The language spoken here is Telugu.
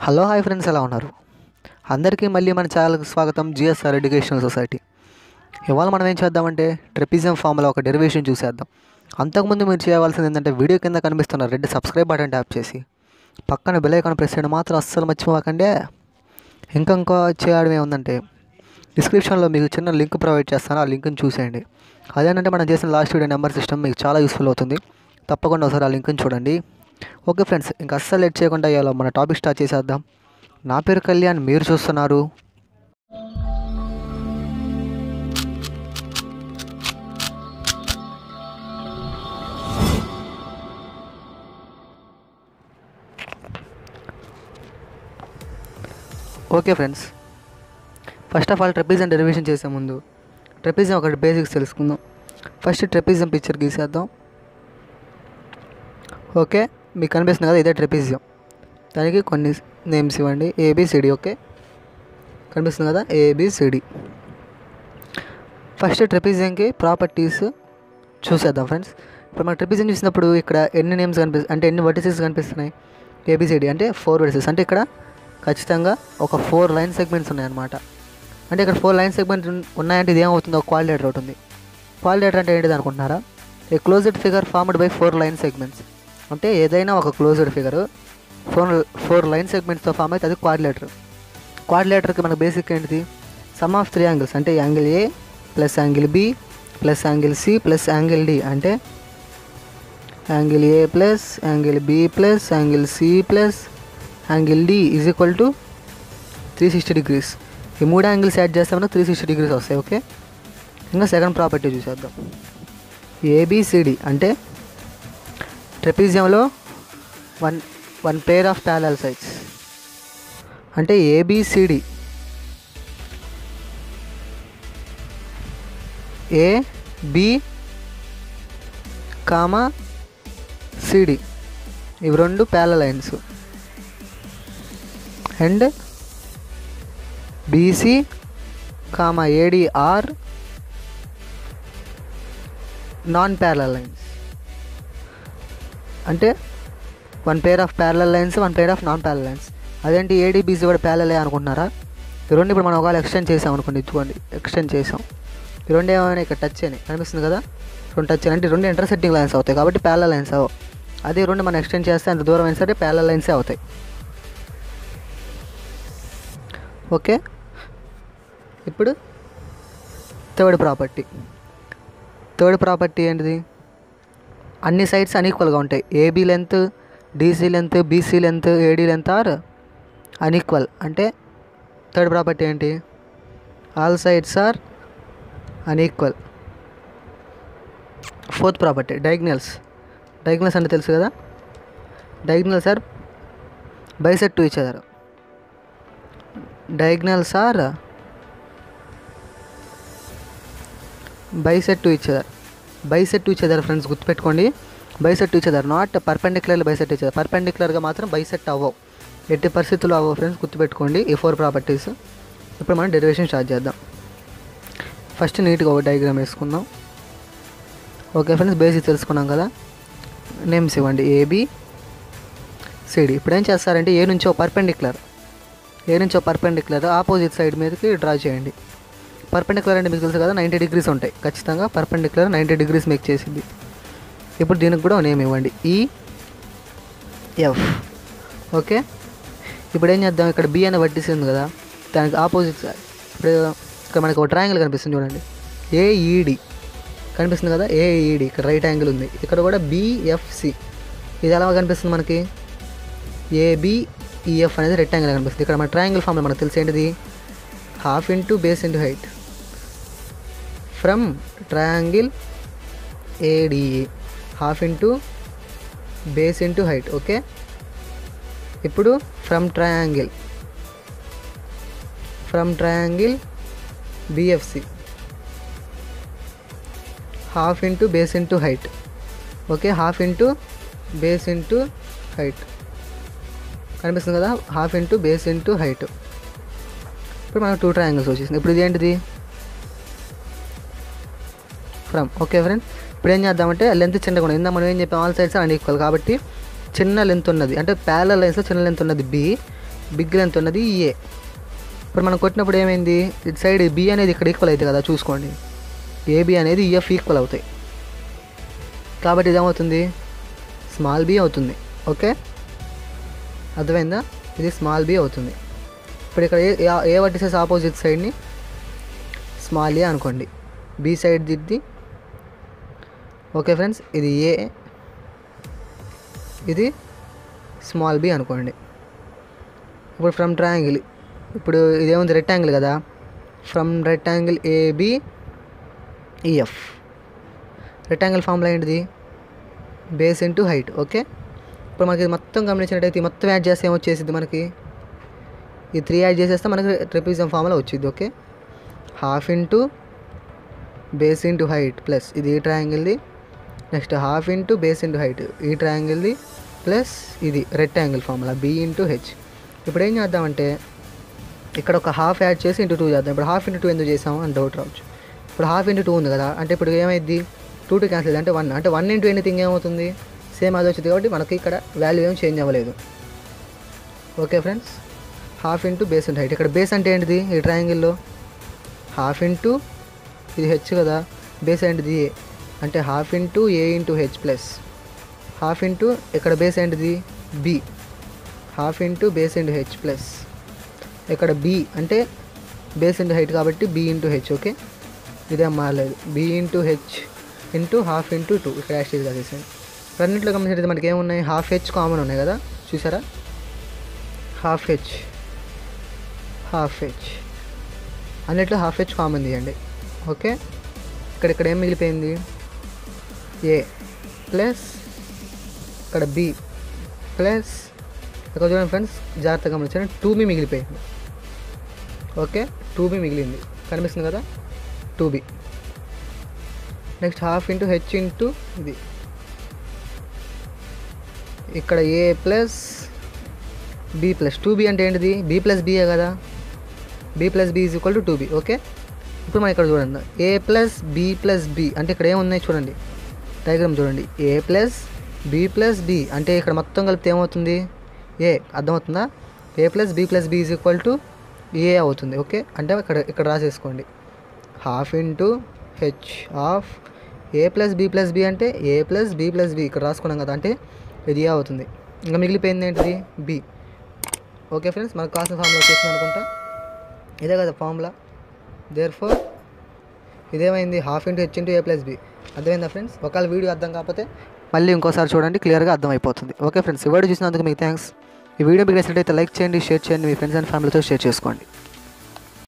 హలో హాయ్ ఫ్రెండ్స్ ఎలా ఉన్నారు అందరికీ మళ్ళీ మన ఛానల్కి స్వాగతం జిఎస్ఆర్ ఎడ్యుకేషనల్ సొసైటీ ఇవాళ మనం ఏం చేద్దామంటే ట్రెపిజం ఫామ్లో ఒక డెరివేషన్ చూసేద్దాం అంతకుముందు మీరు చేయవలసింది ఏంటంటే వీడియో కింద కనిపిస్తున్న రెడ్ సబ్స్క్రైబ్ బటన్ ట్యాప్ చేసి పక్కన బెల్ ఐకాన్ ప్రెస్ చేయడం మాత్రం అస్సలు మర్చిపోకండి ఇంకా ఇంకో చేయడం ఏముందంటే డిస్క్రిప్షన్లో మీకు చిన్న లింక్ ప్రొవైడ్ చేస్తాను ఆ లింక్ని చూసేయండి అదేంటంటే మనం చేసిన లాస్ట్ వీడియో నెంబర్ సిస్టమ్ మీకు చాలా యూస్ఫుల్ అవుతుంది తప్పకుండా ఒకసారి ఆ లింక్ని చూడండి ఓకే ఫ్రెండ్స్ ఇంకా అస్సలు లేట్ చేయకుండా ఇవాళ మన టాపిక్ స్టార్ట్ చేసేద్దాం నా పేరు కళ్యాణ్ మీరు చూస్తున్నారు okay friends first of all trapezium derivation చేసే ముందు ట్రెపిజం ఒకటి బేసిక్స్ తెలుసుకుందాం ఫస్ట్ ట్రెపిజం పిక్చర్ గీసేద్దాం ఓకే మీకు కనిపిస్తుంది కదా ఇదే ట్రెపిజియం దానికి కొన్ని నేమ్స్ ఇవ్వండి ఏబిసిడి ఓకే కనిపిస్తుంది కదా ఏబిసిడి ఫస్ట్ ట్రెపిజియంకి ప్రాపర్టీస్ చూసేద్దాం ఫ్రెండ్స్ ఇప్పుడు మన ట్రెపిజియం చూసినప్పుడు ఇక్కడ ఎన్ని నేమ్స్ కనిపి అంటే ఎన్ని వర్టిసెస్ కనిపిస్తున్నాయి ఏబిసిడి అంటే ఫోర్ వర్టిసెస్ అంటే ఇక్కడ ఖచ్చితంగా ఒక ఫోర్ లైన్ సెగ్మెంట్స్ ఉన్నాయన్నమాట అంటే ఇక్కడ ఫోర్ లైన్ సెగ్మెంట్స్ ఉన్నాయంటే ఇది ఏమవుతుంది ఒక క్వాలిడేటర్ అవుతుంది క్వాలిడేటర్ అంటే ఏంటిది అనుకుంటున్నారా a closed figure formed by four line segments అంటే ఏదైనా ఒక closed figure four four line సెగ్మెంట్స్తో ఫామ్ అయితే అది క్వాడ్రిలేటర్ క్వాడ్రిలేటర్కి మనకు బేసిక్ ఏంటిది సమ్ ఆఫ్ త్రీ యాంగిల్స్ అంటే angle A plus angle B plus angle C plus angle D అంటే angle A plus angle B plus angle C plus angle D is equal to three sixty degrees ఈ మూడు యాంగిల్స్ యాడ్ చేస్తే మనకు త్రీ సిక్స్టీ డిగ్రీస్ వస్తాయి ఓకే ఇంకా సెకండ్ ప్రాపర్టీ చూసేద్దాం ఏబిసిడి అంటే ట్రెపిజియంలో one one pair of parallel sides అంటే A B C D A B comma C D ఇవి రెండు parallel lines and B C comma A D are non parallel lines అంటే one pair of parallel lines one pair of non parallel lines అదేంటి ఏడీబీసీ కూడా ప్యారలే అనుకుంటున్నారా ఈ రెండు ఇప్పుడు మనం ఒకవేళ ఎక్స్టెండ్ చేసాం అనుకోండి ఇచ్చుకోండి ఎక్స్టెండ్ చేసాం ఈ రెండు ఏమైనా ఇక్కడ టచ్ అయినాయి కనిపిస్తుంది కదా రెండు టచ్ అయినాయి అంటే ఈ రెండు ఇంటర్సెట్టింగ్ లైన్స్ అవుతాయి కాబట్టి ప్యారలల్ లైన్స్ అవ్వవు అదే రెండు మనం ఎక్స్టెండ్ చేస్తే అంత దూరం అయినా సరే ప్యారలల్ లైన్సే అవుతాయి ఓకే ఇప్పుడు థర్డ్ ప్రాపర్టీ థర్డ్ ప్రాపర్టీ ఏంటిది అన్ని సైడ్స్ అన్ఈక్వల్గా ఉంటాయి A B length D C length B C length A D length are unequal అంటే థర్డ్ ప్రాపర్టీ ఏంటి all sides are unequal fourth property diagonals diagonals అంటే తెలుసు కదా diagonals are bisect to each other diagonals are bisect to each other bisect to each other friends గుర్తుపెట్టుకోండి bisect to each other not perpendicular bisect each other పర్పెండిక్యులర్గా మాత్రం బైసెట్ అవ్వవు ఎట్టి పరిస్థితుల్లో అవ్వవు ఫ్రెండ్స్ గుర్తుపెట్టుకోండి ఈ ఫోర్ ప్రాపర్టీస్ ఇప్పుడు మనం డెరివేషన్ స్టార్ట్ చేద్దాం ఫస్ట్ నీట్గా ఒక డయాగ్రామ్ వేసుకుందాం ఓకే ఫ్రెండ్స్ బేసిక్ తెలుసుకున్నాం కదా నేమ్స్ ఇవ్వండి ఏబి సిడి ఇప్పుడు ఏం చేస్తారంటే ఏ నుంచి ఒక పర్పెండిక్యులర్ ఏ నుంచి ఒక పర్పెండిక్యులర్ ఆపోజిట్ సైడ్ మీదకి డ్రా చేయండి పర్పెండిక్యులర్ అంటే మీకు తెలుసు కదా నైంటీ డిగ్రీస్ ఉంటాయి ఖచ్చితంగా పర్పెండిక్యులర్ నైంటీ డిగ్రీస్ మేక్ చేసింది ఇప్పుడు దీనికి కూడా నేమ్ ఇవ్వండి ఈ ఎఫ్ ఓకే ఇప్పుడు ఏం చేద్దాం ఇక్కడ బి అనే వడ్డీసింది కదా దానికి ఆపోజిట్ సైడ్ ఇప్పుడు ఇక్కడ మనకి ఒక ట్రయాంగిల్ కనిపిస్తుంది చూడండి ఏఈడి కనిపిస్తుంది కదా ఏఈడి ఇక్కడ రైట్ యాంగిల్ ఉంది ఇక్కడ కూడా బిఎఫ్సి ఇది ఎలా కనిపిస్తుంది మనకి ఏబిఈఎఫ్ అనేది రెక్టాంగిల్ కనిపిస్తుంది ఇక్కడ మన ట్రయాంగిల్ ఫామ్లో మనకు తెలిసి ఏంటిది half into base into height from triangle A D A half into base into height okay ఇప్పుడు from triangle from triangle B F C half into base into height okay half into base into height కనిపిస్తుంది కదా half into base into height ఇప్పుడు మనకు టూ ట్రయాంగిల్స్ వచ్చేసింది ఇప్పుడు ఇది ఏంటిది ఫ్రమ్ ఓకే ఫ్రెండ్ ఇప్పుడు ఏం చేద్దామంటే లెంత్ చిన్నగా ఉంది ఇందా మనం ఏం చెప్పాం ఆల్ సైడ్స్ అన్ ఈక్వల్ కాబట్టి చిన్న లెంత్ ఉన్నది అంటే ప్యారల లైన్స్లో చిన్న లెంత్ ఉన్నది బి బిగ్ లెంత్ ఉన్నది ఏ ఇప్పుడు మనం కొట్టినప్పుడు ఏమైంది ఇటు సైడ్ బి అనేది ఇక్కడ ఈక్వల్ అవుతుంది కదా చూసుకోండి ఏబి అనేది ఈఎఫ్ ఈక్వల్ అవుతాయి కాబట్టి ఇది ఏమవుతుంది స్మాల్ బి అవుతుంది ఓకే అర్థమైందా ఇది స్మాల్ బి అవుతుంది ఇప్పుడు ఇక్కడ A A- A vertices opposite సైడ్ని స్మాల్ ఏ అనుకోండి బి సైడ్ దిద్ది ఓకే ఫ్రెండ్స్ ఇది ఏ ఇది స్మాల్ బి అనుకోండి ఇప్పుడు ఫ్రమ్ ట్రయాంగిల్ ఇప్పుడు ఇదేముంది రెక్టాంగిల్ కదా from rectangle A B E F rectangle formula ఏంటిది బేస్ ఇంటూ హైట్ ఓకే ఇప్పుడు మనకి ఇది మొత్తం గమనించినట్టయితే ఈ మొత్తం యాడ్ చేస్తే ఏమొచ్చేసింది మనకి ఈ త్రీ యాడ్ చేసేస్తే మనకి ట్రెపిజం ఫార్ములా వచ్చింది okay half into base into height plus ఇది ఈ ట్రయాంగిల్ది next half into base into height ఈ ట్రయాంగిల్ది ప్లస్ ఇది rectangle formula B into H ఇప్పుడు ఏం చేద్దామంటే ఇక్కడ ఒక హాఫ్ యాడ్ చేసి ఇంటూ టూ చేద్దాం ఇప్పుడు హాఫ్ ఇంటూ టూ ఎందుకు చేసాము అని డౌట్ రావచ్చు ఇప్పుడు హాఫ్ ఇంటూ టూ ఉంది కదా అంటే ఇప్పుడు ఏమైంది టూ టూ క్యాన్సిల్ అంటే వన్ అంటే వన్ ఇంటూ ఎనీథింగ్ ఏమవుతుంది సేమ్ అది వచ్చింది కాబట్టి మనకి ఇక్కడ వాల్యూ ఏం చేంజ్ అవ్వలేదు okay friends half into base into height ఇక్కడ బేస్ అంటే ఏంటిది ఈ ట్రయాంగిల్లో హాఫ్ ఇంటూ ఇది హెచ్ కదా బేస్ ఏంటిది ఏ అంటే half into A into H plus half into ఇక్కడ బేస్ ఏంటిది B half into base into H plus ఇక్కడ బి అంటే బేస్ ఇంటూ హైట్ కాబట్టి బి ఇంటూ హెచ్ ఓకే ఇదేం మారలేదు B into H into half into two ఇక్కడ యాక్చువల్ కలిసాను రెండింటిలో గమనించినట్టు మనకి ఏమున్నాయి హాఫ్ హెచ్ కామన్ ఉన్నాయి కదా చూసారా హాఫ్ హెచ్ హాఫ్ హెచ్ అన్నిట్లో హాఫ్ హెచ్ కామన్ తీయండి ఓకే ఇక్కడ ఇక్కడ ఏం మిగిలిపోయింది ఏ ప్లస్ ఇక్కడ బి ప్లస్ ఇక్కడ చూడండి ఫ్రెండ్స్ జాగ్రత్తగా గమనించండి టూ బి మిగిలిపోయింది ఓకే టూ బి మిగిలింది కనిపిస్తుంది కదా two B next half into H into ఇది ఇక్కడ A plus B plus two B అంటే ఏంటిది బి ప్లస్ బిఏ కదా B plus B is equal to two B okay ఇప్పుడు మనం ఇక్కడ చూడండి A plus B plus B అంటే ఇక్కడ ఏమున్నాయి చూడండి డయాగ్రామ్ చూడండి A plus B plus B అంటే ఇక్కడ మొత్తం కలిపితే ఏమవుతుంది ఏ అర్థమవుతుందా A plus B plus B is equal to A అవుతుంది ఓకే అంటే ఇక్కడ ఇక్కడ రాసేసుకోండి half into H of A plus B plus B అంటే A plus B plus B ఇక్కడ రాసుకున్నాం కదా అంటే ఇది ఏ అవుతుంది ఇంకా మిగిలిపోయింది ఏంటిది బి ఓకే ఫ్రెండ్స్ మనకు కావాల్సిన ఫార్ములా వచ్చేసింది అనుకుంటా ఇదే కదా ఫార్ములా దేర్ ఫోర్ ఇదేమైంది half into H into A plus B అర్థమైందా ఫ్రెండ్స్ ఒకవేళ వీడియో అర్థం కాకపోతే మళ్ళీ ఇంకోసారి చూడండి క్లియర్గా అర్థమైపోతుంది ఓకే ఫ్రెండ్స్ ఈ వీడియో చూసినందుకు మీకు థ్యాంక్స్ ఈ వీడియో మీకు నచ్చినట్లయితే లైక్ చేయండి షేర్ చేయండి మీ ఫ్రెండ్స్ అండ్ ఫ్యామిలీతో షేర్ చేసుకోండి